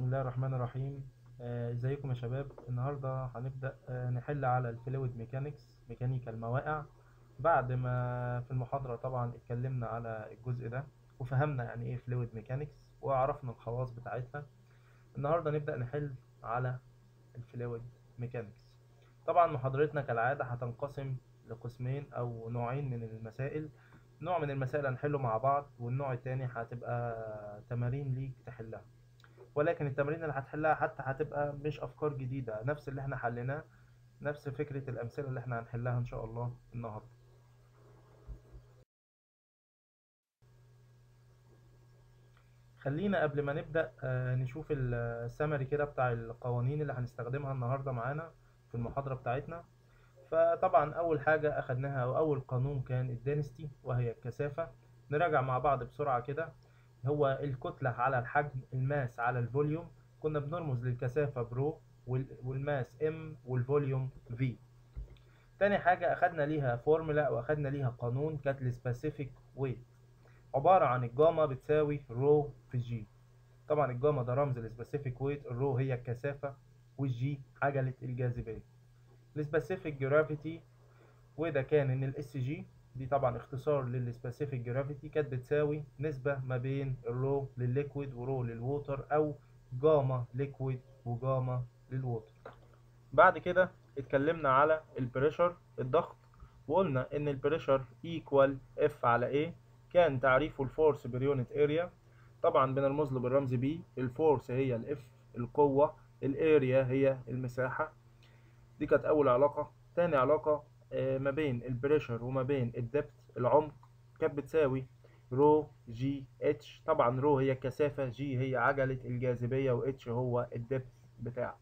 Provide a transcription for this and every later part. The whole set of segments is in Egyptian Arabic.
بسم الله الرحمن الرحيم آه، ازيكم يا شباب النهارده هنبدأ آه، نحل على الفلويد ميكانيكس ميكانيكا المواقع بعد ما في المحاضرة طبعا اتكلمنا على الجزء ده وفهمنا يعني ايه فلويد ميكانيكس وعرفنا الخواص بتاعتها النهارده نبدأ نحل على الفلويد ميكانيكس طبعا محاضرتنا كالعادة هتنقسم لقسمين او نوعين من المسائل نوع من المسائل هنحله مع بعض والنوع التاني هتبقى تمارين ليك تحلها ولكن التمارين اللي هتحلها حتى هتبقى مش افكار جديده نفس اللي احنا حليناه نفس فكره الامثله اللي احنا هنحلها ان شاء الله النهارده خلينا قبل ما نبدا آه، نشوف السمري كده بتاع القوانين اللي هنستخدمها النهارده معانا في المحاضره بتاعتنا فطبعا اول حاجه اخدناها او اول قانون كان الدينستي وهي الكثافه نراجع مع بعض بسرعه كده هو الكتلة على الحجم الماس على الفوليوم كنا بنرمز للكثافة برو وال- والماس ام والفوليوم في تاني حاجة أخدنا ليها فورمولا وأخدنا ليها قانون كانت السبيسيفيك ويت عبارة عن الجاما بتساوي رو في جي طبعا الجاما ده رمز السبيسيفيك ويت الرو هي الكثافة والجي عجلة الجاذبية السبيسيفيك جرافيتي وده كان ان الاس جي دي طبعا اختصار للسبيسيفيك جرافيتي كانت بتساوي نسبة ما بين الرو للليكويد ورو للووتر او جاما ليكويد وجاما للووتر بعد كده اتكلمنا على البريشر الضغط وقلنا ان البريشر ايكوال اف على ايه كان تعريفه الفورس بير يونت اريا طبعا بنرمز له بالرمز بي الفورس هي الاف القوة الاريا هي المساحة دي كانت اول علاقة تاني علاقة آه، ما بين البريشر وما بين الدبت العمق كانت بتساوي رو جي اتش طبعا رو هي الكثافة جي هي عجلة الجاذبية واتش هو الدبت بتاعك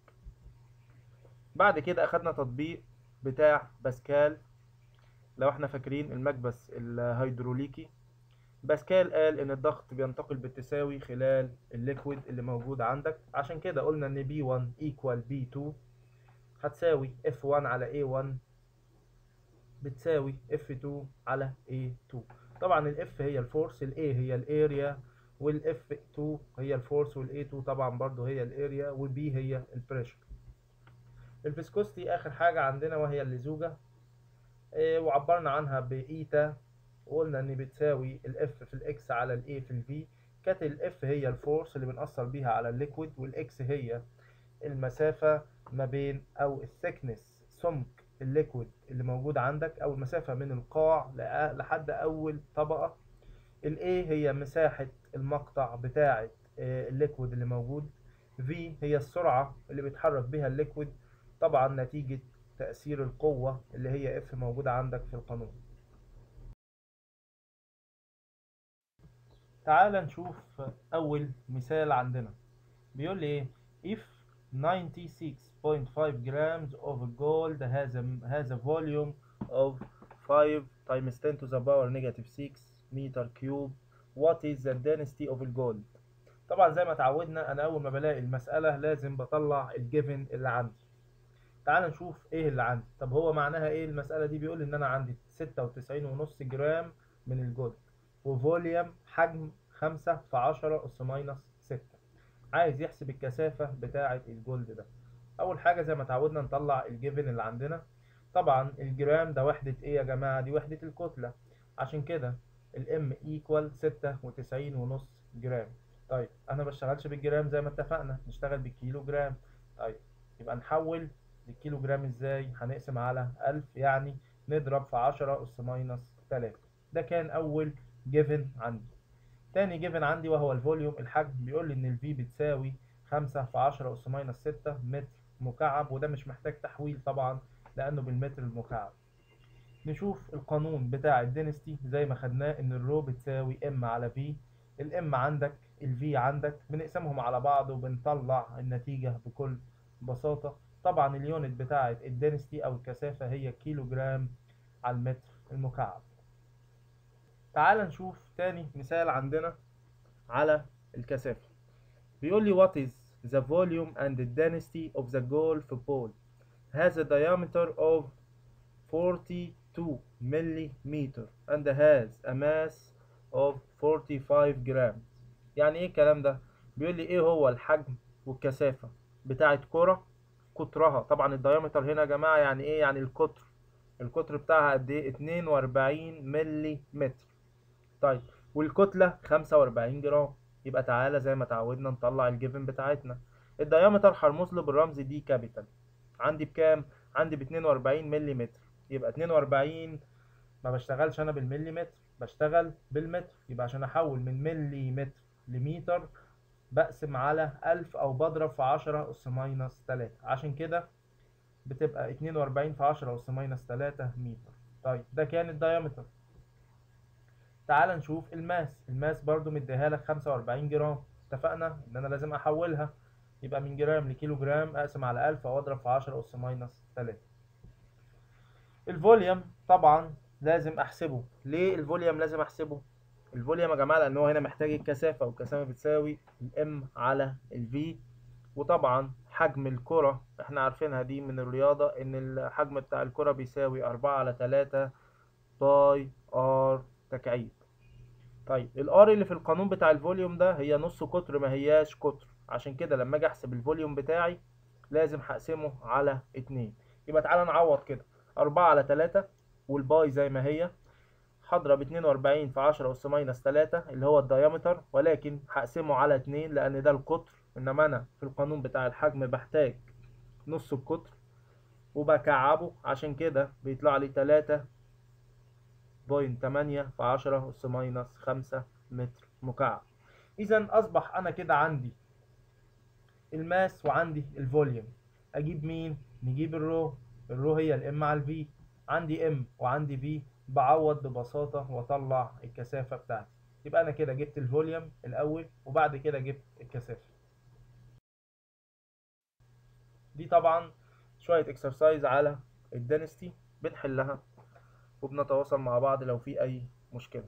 بعد كده اخدنا تطبيق بتاع باسكال لو احنا فاكرين المكبس الهيدروليكي باسكال قال ان الضغط بينتقل بالتساوي خلال الليكويد اللي موجود عندك عشان كده قلنا ان B1 equal B2 هتساوي F1 على A1 بتساوي F2 على A2 طبعا ال F هي الفورس ال A هي الاريا وال F2 هي الفورس وال A2 طبعا برضو هي الاريا وال B هي البريشر الفيسكوستي اخر حاجة عندنا وهي اللزوجة إيه، وعبرنا عنها بإيتا وقلنا ان بتساوي ال F في ال X على ال A في ال V كانت ال F هي الفورس اللي بنأثر بيها على الليكويد وال X هي المسافة ما بين أو الثيكنس سمك الليكويد اللي موجود عندك أو المسافة من القاع لأ- لحد أول طبقة ال A هي مساحة المقطع بتاعة آه، الليكويد اللي موجود V هي السرعة اللي بيتحرك بها الليكويد طبعا نتيجة تأثير القوة اللي هي F موجودة عندك في القانون تعال نشوف أول مثال عندنا بيقول لي إيه if 96.5 grams of gold has a has a volume of 5 times 10 to the power negative 6 meter cube what is the density of the gold طبعا زي ما اتعودنا انا اول ما بلاقي المسألة لازم بطلع الجيفن اللي عندي تعال نشوف ايه اللي عندي طب هو معناها ايه المسألة دي بيقول ان انا عندي 96.5 جرام من الجولد وفوليوم حجم 5 في 10 اس ماينس 6 عايز يحسب الكثافة بتاعة الجولد ده أول حاجة زي ما اتعودنا نطلع الجيفن اللي عندنا طبعا الجرام ده وحدة إيه يا جماعة دي وحدة الكتلة عشان كده الام ايكوال ستة وتسعين ونص جرام طيب أنا بشتغلش بالجرام زي ما اتفقنا نشتغل بالكيلو جرام طيب يبقى نحول الكيلو جرام ازاي هنقسم على ألف يعني نضرب في عشرة أس ماينس تلاتة ده كان أول جيفن عندي تاني جيفن عندي وهو الفوليوم الحجم بيقول لي ان الفي بتساوي خمسة في عشرة أس ماينس ستة متر مكعب وده مش محتاج تحويل طبعا لأنه بالمتر المكعب نشوف القانون بتاع الدينستي زي ما خدناه ان الرو بتساوي ام على في الام عندك الفي عندك بنقسمهم على بعض وبنطلع النتيجة بكل بساطة طبعا اليونت بتاعة الدينستي او الكثافة هي كيلو جرام على المتر المكعب تعال نشوف تاني مثال عندنا على الكثافة بيقول لي what is the volume and the density of the golf ball has a diameter of 42 millimeter and has a mass of 45 grams يعني ايه الكلام ده بيقول لي ايه هو الحجم والكثافة بتاعت كرة قطرها طبعا الدايمتر هنا يا جماعة يعني ايه يعني القطر القطر بتاعها قد ايه 42 ملي متر طيب والكتلة 45 جرام يبقى تعالى زي ما اتعودنا نطلع الجيفن بتاعتنا الدايمتر هرمز له بالرمز دي كابيتال عندي بكام عندي ب 42 ملي متر يبقى 42 ما بشتغلش انا بالملي متر بشتغل بالمتر يبقى عشان احول من ملي متر لمتر بقسم على 1000 او بضرب في 10 اس ماينس 3 عشان كده بتبقى 42 في 10 اس ماينس 3 متر طيب ده كان الدايمتر تعال نشوف الماس الماس برضو مديها لك 45 جرام اتفقنا ان انا لازم احولها يبقى من جرام لكيلو جرام اقسم على 1000 واضرب في 10 اس ماينس 3 الفوليوم طبعا لازم احسبه ليه الفوليوم لازم احسبه الفوليوم يا جماعه لان هو هنا محتاج الكثافه والكثافه بتساوي الام على الفي وطبعا حجم الكره احنا عارفينها دي من الرياضه ان الحجم بتاع الكره بيساوي 4 على 3 باي ار تكعيب طيب الار اللي في القانون بتاع الفوليوم ده هي نص قطر ما هياش قطر عشان كده لما اجي احسب الفوليوم بتاعي لازم هقسمه على 2 يبقى تعالى نعوض كده 4 على 3 والباي زي ما هي هضرب 42 في 10 اس ماينس 3 اللي هو الدايمتر ولكن هقسمه على 2 لان ده القطر انما انا في القانون بتاع الحجم بحتاج نص القطر وبكعبه عشان كده بيطلع لي 3 بوينت 8 في 10 اس ماينس 5 متر مكعب اذا اصبح انا كده عندي الماس وعندي الفوليوم اجيب مين نجيب الرو الرو هي الام على الفي عندي ام وعندي في بعوض ببساطة واطلع الكثافة بتاعتي يبقى انا كده جبت الفوليوم الاول وبعد كده جبت الكثافة دي طبعا شوية اكسرسايز على الدنستي بنحلها وبنتواصل مع بعض لو في اي مشكلة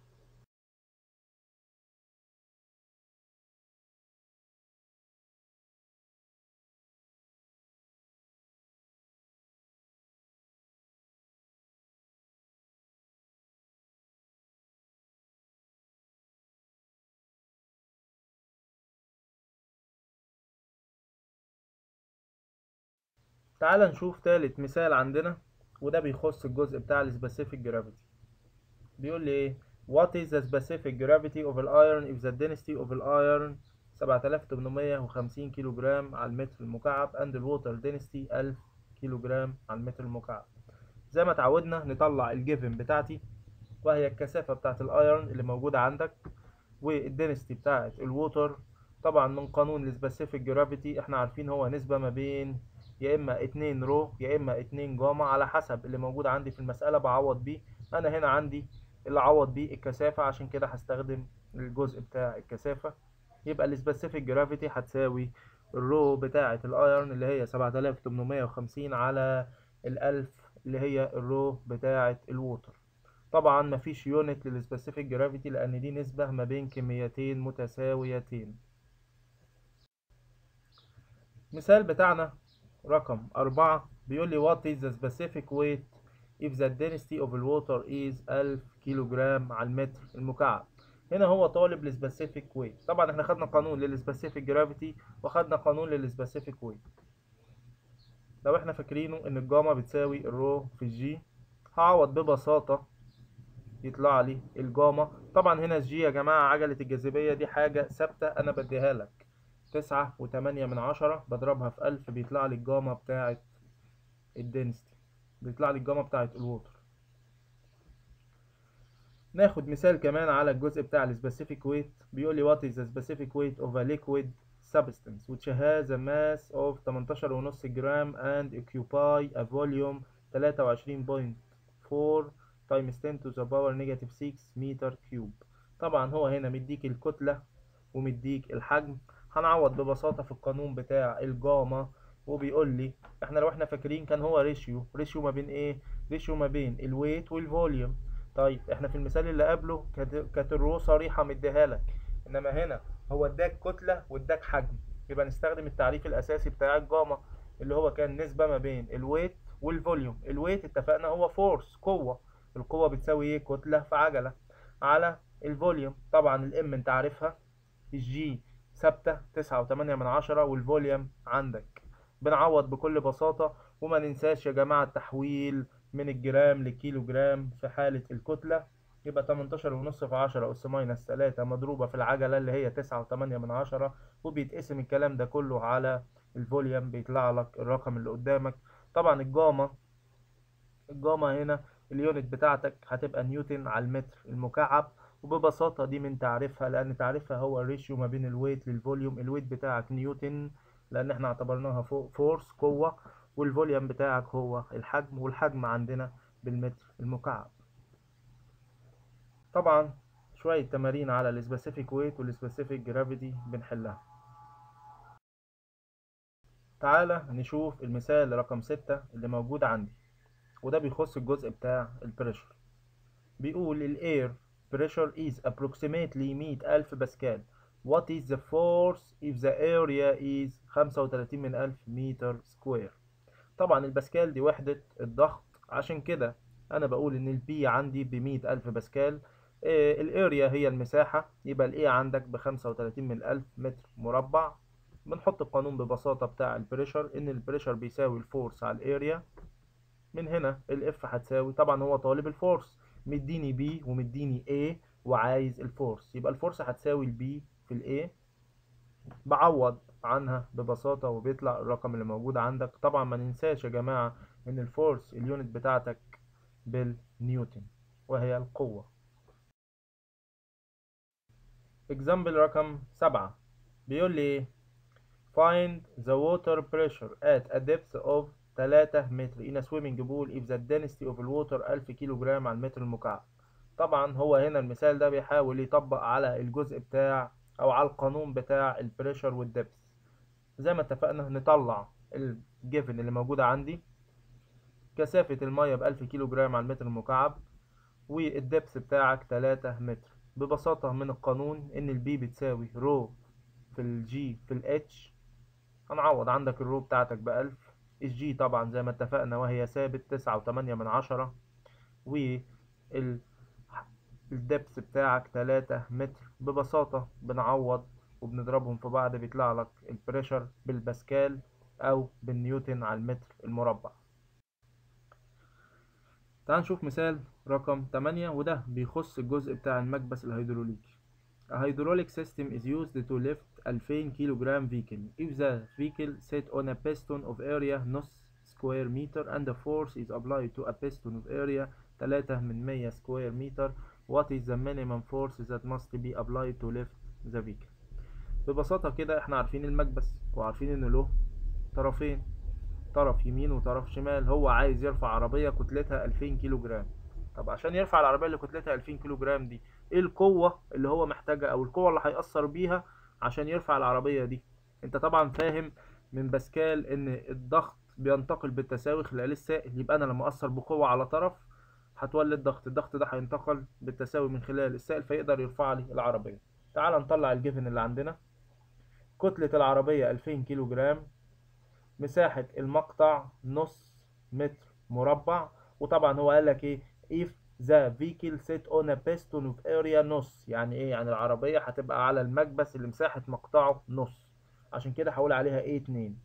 تعال نشوف تالت مثال عندنا وده بيخص الجزء بتاع السبيسيفيك جرافيتي بيقول لي ايه what is the specific gravity of iron if the density of iron 7850 كيلو جرام على المتر المكعب and the water density 1000 كيلو جرام على المتر المكعب زي ما اتعودنا نطلع الجيفن بتاعتي وهي الكثافة بتاعت الايرون اللي موجودة عندك والدنستي بتاعت الووتر طبعا من قانون السبيسيفيك جرافيتي احنا عارفين هو نسبة ما بين يا اما 2 رو يا اما 2 جاما على حسب اللي موجود عندي في المسألة بعوض بيه انا هنا عندي اللي اعوض بيه الكثافة عشان كده هستخدم الجزء بتاع الكثافة يبقى السبيسيفيك جرافيتي هتساوي الرو بتاعة الايرون اللي هي 7850 على الألف اللي هي الرو بتاعة الووتر طبعا مفيش يونت للسبيسيفيك جرافيتي لان دي نسبة ما بين كميتين متساويتين مثال بتاعنا رقم أربعة بيقول لي what is the specific weight if the density of the water is 1000 كيلو جرام على المتر المكعب هنا هو طالب السبيسيفيك ويت طبعا احنا خدنا قانون للسبيسيفيك جرافيتي وخدنا قانون للسبيسيفيك ويت لو احنا فاكرينه ان الجاما بتساوي الرو في الجي هعوض ببساطة يطلع لي الجاما طبعا هنا الجي يا جماعة عجلة الجاذبية دي حاجة ثابتة انا بديها لك تسعة وتمانية من عشرة بضربها في ألف بيطلع لي الجاما بتاعت الدنستي بيطلع لي الجاما بتاعت الووتر ناخد مثال كمان على الجزء بتاع السبيسيفيك ويت بيقول لي what is the specific weight of a liquid substance which has a mass of 18.5 جرام and occupy a volume 23.4 times 10 to the power negative 6 متر كيوب طبعا هو هنا مديك الكتلة ومديك الحجم هنعوض ببساطة في القانون بتاع الجاما وبيقول لي احنا لو احنا فاكرين كان هو ريشيو ريشيو ما بين ايه ريشيو ما بين الويت والفوليوم طيب احنا في المثال اللي قبله كانت الرو صريحة مديها لك انما هنا هو اداك كتلة واداك حجم يبقى نستخدم التعريف الاساسي بتاع الجاما اللي هو كان نسبة ما بين الويت والفوليوم الويت اتفقنا هو فورس قوة القوة بتساوي ايه كتلة في عجلة على الفوليوم طبعا الام انت عارفها الجي ثابتة تسعة وتمانية من عشرة والفوليوم عندك بنعوض بكل بساطة وما ننساش يا جماعة التحويل من الجرام للكيلو جرام في حالة الكتلة يبقى تمنتاشر ونص في عشرة أس ماينس تلاتة مضروبة في العجلة اللي هي تسعة وتمانية من عشرة وبيتقسم الكلام ده كله على الفوليوم بيطلع لك الرقم اللي قدامك طبعا الجاما الجاما هنا اليونت بتاعتك هتبقى نيوتن على المتر المكعب وببساطة دي من تعريفها لأن تعريفها هو الريشيو ما بين الويت للفوليوم الويت بتاعك نيوتن لأن احنا اعتبرناها فورس قوة والفوليوم بتاعك هو الحجم والحجم عندنا بالمتر المكعب طبعا شوية تمارين على السبيسيفيك ويت والسبيسيفيك جرافيتي بنحلها تعالى نشوف المثال رقم ستة اللي موجود عندي وده بيخص الجزء بتاع البريشر بيقول الاير pressure is approximately 100,000 باسكال what is the force if the area is 35 من 1000 متر سكوير طبعا الباسكال دي وحدة الضغط عشان كده انا بقول ان البي عندي ب 100,000 باسكال إيه الاريا هي المساحة يبقى الاي عندك ب 35 من 1000 متر مربع بنحط القانون ببساطة بتاع البريشر ان البريشر بيساوي الفورس على الاريا من هنا الاف هتساوي طبعا هو طالب الفورس مديني بي ومديني A وعايز الفورس يبقى الفورس هتساوي البي في الاي بعوض عنها ببساطة وبيطلع الرقم اللي موجود عندك طبعا ما ننساش يا جماعة ان الفورس اليونت بتاعتك بالنيوتن وهي القوة example رقم سبعة بيقول لي ايه find the water pressure at a depth of 3 متر in a swimming pool if the density of the water 1000 كيلو جرام على المتر المكعب طبعا هو هنا المثال ده بيحاول يطبق على الجزء بتاع او على القانون بتاع البريشر والدبس زي ما اتفقنا نطلع الجيفن اللي موجودة عندي كثافة المية ب 1000 كيلو جرام على المتر المكعب والدبس بتاعك 3 متر ببساطة من القانون ان البي بتساوي رو في الجي في الاتش هنعوض عندك الرو بتاعتك بألف الجي طبعا زي ما اتفقنا وهي ثابت تسعة وتمانية من عشرة والدبس بتاعك تلاتة متر ببساطة بنعوض وبنضربهم في بعض بيطلع لك البريشر بالباسكال أو بالنيوتن على المتر المربع تعال نشوف مثال رقم 8 وده بيخص الجزء بتاع المكبس الهيدروليكي A hydraulic system is used to lift 2000 kilogram vehicle if the vehicle set on a piston of area نص square meter and the force is applied to a piston of area 3 من 100 square meter what is the minimum force that must be applied to lift the vehicle ببساطة كده احنا عارفين المكبس وعارفين انه له طرفين طرف يمين وطرف شمال هو عايز يرفع عربية كتلتها 2000 كيلو جرام طب عشان يرفع العربية اللي كتلتها 2000 كيلو جرام دي ايه القوة اللي هو محتاجها او القوة اللي هيأثر بيها عشان يرفع العربية دي انت طبعا فاهم من باسكال ان الضغط بينتقل بالتساوي خلال السائل يبقى انا لما اثر بقوة على طرف هتولد ضغط الضغط ده هينتقل بالتساوي من خلال السائل فيقدر يرفع لي العربية تعال نطلع الجيفن اللي عندنا كتلة العربية 2000 كيلو جرام مساحة المقطع نص متر مربع وطبعا هو قال لك ايه if the vehicle set on a piston of area نص يعني ايه يعني العربية هتبقى على المكبس اللي مساحة مقطعه نص عشان كده هقول عليها ايه اتنين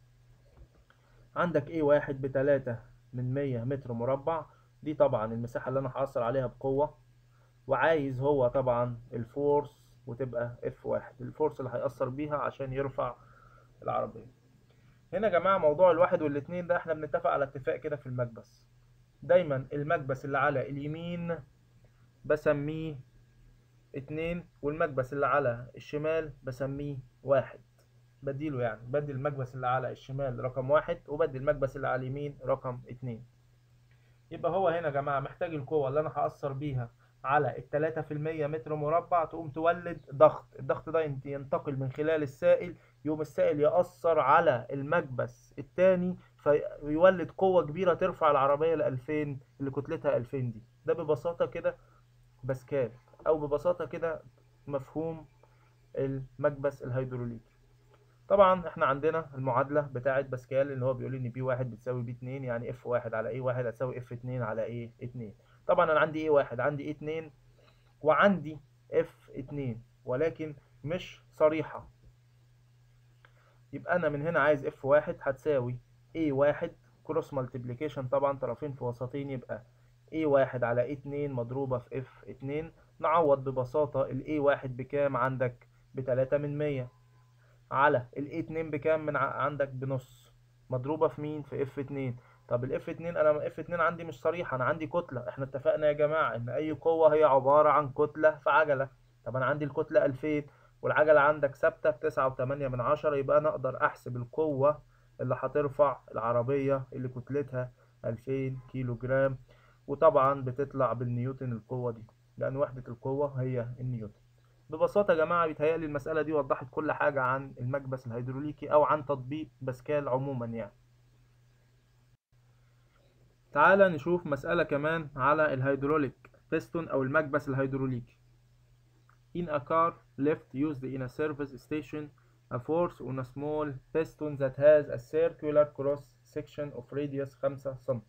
عندك ايه واحد بتلاتة من مية متر مربع دي طبعا المساحة اللي انا هأثر عليها بقوة وعايز هو طبعا الفورس وتبقى اف واحد الفورس اللي هيأثر بيها عشان يرفع العربية هنا يا جماعة موضوع الواحد والاتنين ده احنا بنتفق على اتفاق كده في المكبس دايما المكبس اللي على اليمين بسميه اتنين والمكبس اللي على الشمال بسميه واحد بديله يعني بدي المكبس اللي على الشمال رقم واحد وبدي المكبس اللي على اليمين رقم اتنين يبقى هو هنا يا جماعة محتاج القوة اللي أنا هأثر بيها على التلاتة في المية متر مربع تقوم تولد ضغط الضغط ده ينتقل من خلال السائل يقوم السائل يأثر على المكبس التاني فيولد قوة كبيرة ترفع العربية لألفين اللي كتلتها ألفين دي ده ببساطة كده باسكال أو ببساطة كده مفهوم المكبس الهيدروليكي طبعا احنا عندنا المعادلة بتاعة باسكال اللي هو بيقول ان بي واحد بتساوي بي اتنين يعني اف واحد على ايه واحد هتساوي اف اتنين على ايه اتنين طبعا انا عندي ايه واحد عندي ايه اتنين وعندي اف اتنين ولكن مش صريحة يبقى انا من هنا عايز اف واحد هتساوي اي واحد كروس مالتيبليكيشن طبعا طرفين في وسطين يبقى اي واحد على اي اتنين مضروبة في اف اتنين نعوض ببساطة الاي واحد بكام عندك بتلاتة من مية على الاي اتنين بكام من عندك بنص مضروبة في مين في اف اتنين طب الاف اتنين انا اف اتنين عندي مش صريحة انا عندي كتلة احنا اتفقنا يا جماعة ان اي قوة هي عبارة عن كتلة في عجلة طب انا عندي الكتلة الفين والعجلة عندك ثابتة بتسعة وتمانية من عشرة يبقى انا اقدر احسب القوة اللي هترفع العربية اللي كتلتها الفين كيلو جرام وطبعا بتطلع بالنيوتن القوة دي لان وحدة القوة هي النيوتن ببساطة يا جماعة بيتهيألي المسألة دي وضحت كل حاجة عن المكبس الهيدروليكي أو عن تطبيق باسكال عموما يعني تعالى نشوف مسألة كمان على الهيدروليك بيستون أو المكبس الهيدروليكي In a car left used in a service station a force on a small piston that has a circular cross section of radius 5 cm.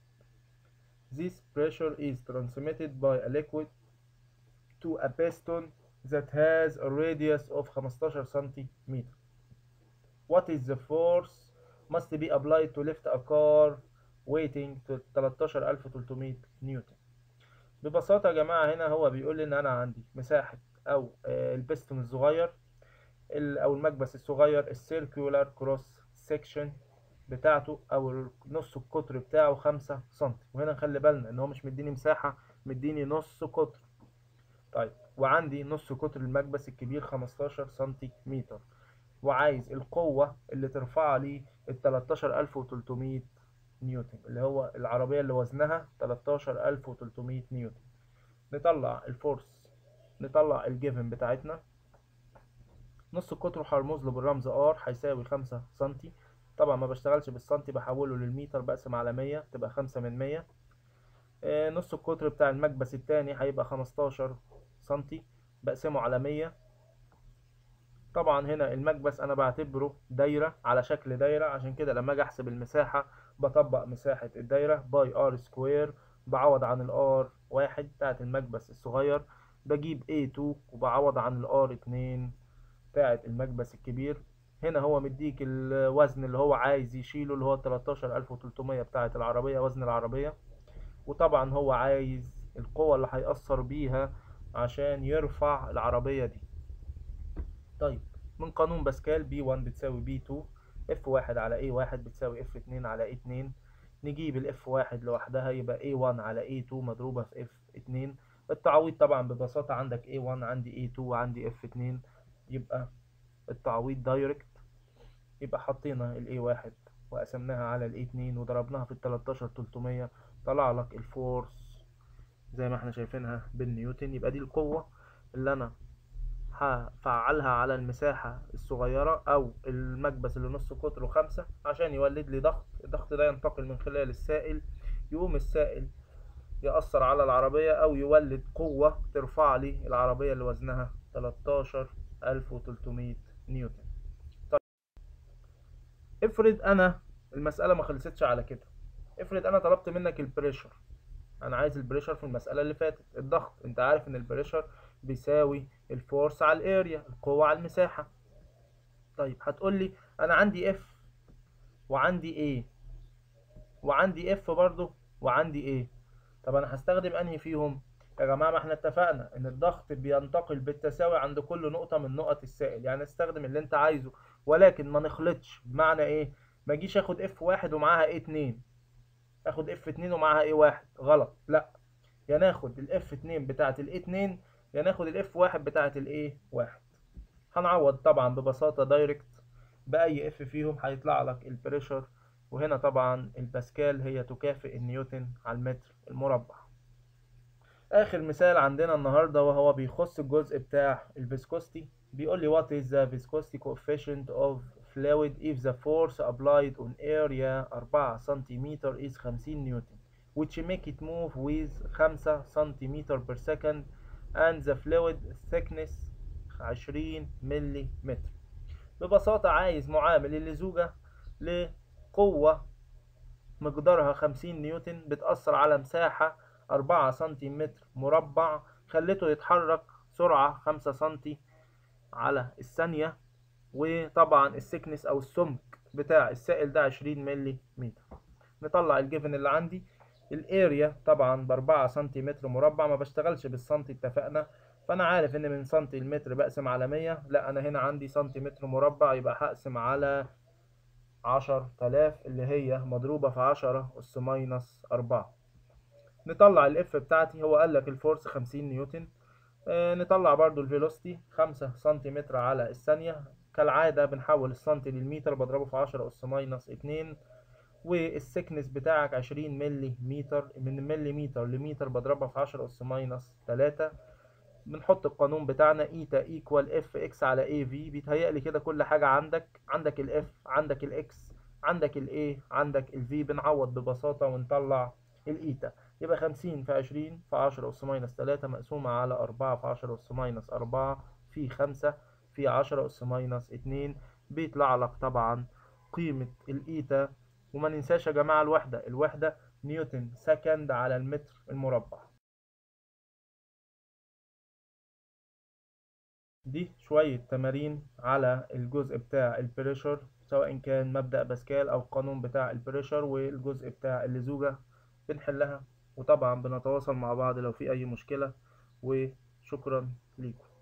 This pressure is transmitted by a liquid to a piston that has a radius of 15 cm. What is the force must be applied to lift a car weighing to 13300 نيوتن ببساطة يا جماعة هنا هو بيقول لي إن أنا عندي مساحة أو البستون الصغير أو المكبس الصغير السيركيولار كروس سيكشن بتاعته أو نص القطر بتاعه خمسة سنتي وهنا نخلي بالنا إن هو مش مديني مساحة مديني نص قطر طيب وعندي نص قطر المكبس الكبير 15 سنتيمتر وعايز القوة اللي ترفع لي ال 13300 نيوتن اللي هو العربية اللي وزنها 13300 نيوتن نطلع الفورس نطلع الجيفن بتاعتنا نص القطر هرمز له بالرمز ار هيساوي 5 سنتي طبعا ما بشتغلش بالسنتي بحوله للمتر بقسم على 100 تبقى 5 من 100 آه نص القطر بتاع المكبس التاني هيبقى 15 سنتي بقسمه على 100 طبعا هنا المكبس انا بعتبره دايرة على شكل دايرة عشان كده لما اجي احسب المساحة بطبق مساحة الدايرة باي ار سكوير بعوض عن الار واحد بتاعت المكبس الصغير بجيب A2 وبعوض عن الار اتنين بتاعت المكبس الكبير هنا هو مديك الوزن اللي هو عايز يشيله اللي هو 13300 بتاعت العربية وزن العربية وطبعا هو عايز القوة اللي هيأثر بيها عشان يرفع العربية دي طيب من قانون باسكال B1 بتساوي B2 F1 على A1 بتساوي F2 على A2 نجيب ال F1 لوحدها يبقى A1 على A2 مضروبة في F2 التعويض طبعا ببساطة عندك A1 عندي A2 وعندي F2 يبقى التعويض دايركت يبقى حطينا ال A1 وقسمناها على ال A2 وضربناها في ال 13300 طلع لك الفورس زي ما احنا شايفينها بالنيوتن يبقى دي القوة اللي انا هفعلها على المساحة الصغيرة أو المكبس اللي نص قطره خمسة عشان يولد لي ضغط الضغط ده ينتقل من خلال السائل يقوم السائل يأثر على العربية أو يولد قوة ترفع لي العربية اللي وزنها 13300 نيوتن طيب افرض أنا المسألة ما خلصتش على كده افرض أنا طلبت منك البريشر أنا عايز البريشر في المسألة اللي فاتت الضغط أنت عارف إن البريشر بيساوي الفورس على الاريا القوة على المساحة طيب هتقول لي انا عندي اف وعندي ايه وعندي اف برضو وعندي ايه طب انا هستخدم انهي فيهم يا جماعة ما احنا اتفقنا ان الضغط بينتقل بالتساوي عند كل نقطة من نقط السائل يعني استخدم اللي انت عايزه ولكن ما نخلطش بمعنى ايه ما اجيش اخد اف واحد ومعاها ايه اتنين اخد اف اتنين ومعاها ايه واحد غلط لا يا ناخد الاف اتنين بتاعت الايه اتنين يا ناخد الاف واحد بتاعت الايه واحد هنعوض طبعا ببساطة دايركت بأي اف فيهم هيطلع لك البريشر وهنا طبعا الباسكال هي تكافئ النيوتن على المتر المربع آخر مثال عندنا النهاردة وهو بيخص الجزء بتاع الفيسكوستي بيقول لي what is the viscosity coefficient of fluid if the force applied on area 4 سنتيمتر is 50 نيوتن which make it move with 5 سنتيمتر per second and the fluid thickness 20 ملي متر ببساطة عايز معامل اللزوجة لقوة مقدارها 50 نيوتن بتأثر على مساحة 4 سنتيمتر مربع خلته يتحرك سرعة 5 سنتي على الثانية وطبعا السكنس او السمك بتاع السائل ده 20 ملي متر نطلع الجيفن اللي عندي الاريا طبعا بأربعة سنتيمتر مربع ما بشتغلش بالسنتي اتفقنا فانا عارف ان من سنتي المتر بقسم على مية لا انا هنا عندي سنتيمتر مربع يبقى هقسم على عشر تلاف اللي هي مضروبة في عشرة أس ماينس أربعة نطلع الاف بتاعتي هو قال لك الفورس خمسين نيوتن آه نطلع برضو الفيلوسيتي خمسة سنتيمتر على الثانية كالعادة بنحول السنتي للمتر بضربه في عشرة أس ماينس اتنين والسكنس بتاعك عشرين ملي متر من ملي متر لمتر بضربها في عشرة أس ماينس تلاتة بنحط القانون بتاعنا ايتا ايكوال اف اكس على اي في بيتهيألي كده كل حاجة عندك عندك الاف عندك الاكس عندك الاي عندك الفي بنعوض ببساطة ونطلع الايتا يبقى خمسين في عشرين في عشرة أس ماينس تلاتة مقسومة على أربعة في عشرة أس ماينس أربعة في خمسة في عشرة أس ماينس اتنين بيطلع لك طبعا قيمة الإيتا وما ننساش يا جماعة الوحدة الوحدة نيوتن سكند على المتر المربع دي شوية تمارين على الجزء بتاع البريشر سواء كان مبدأ باسكال أو القانون بتاع البريشر والجزء بتاع اللزوجة بنحلها وطبعا بنتواصل مع بعض لو في أي مشكلة وشكرا ليكم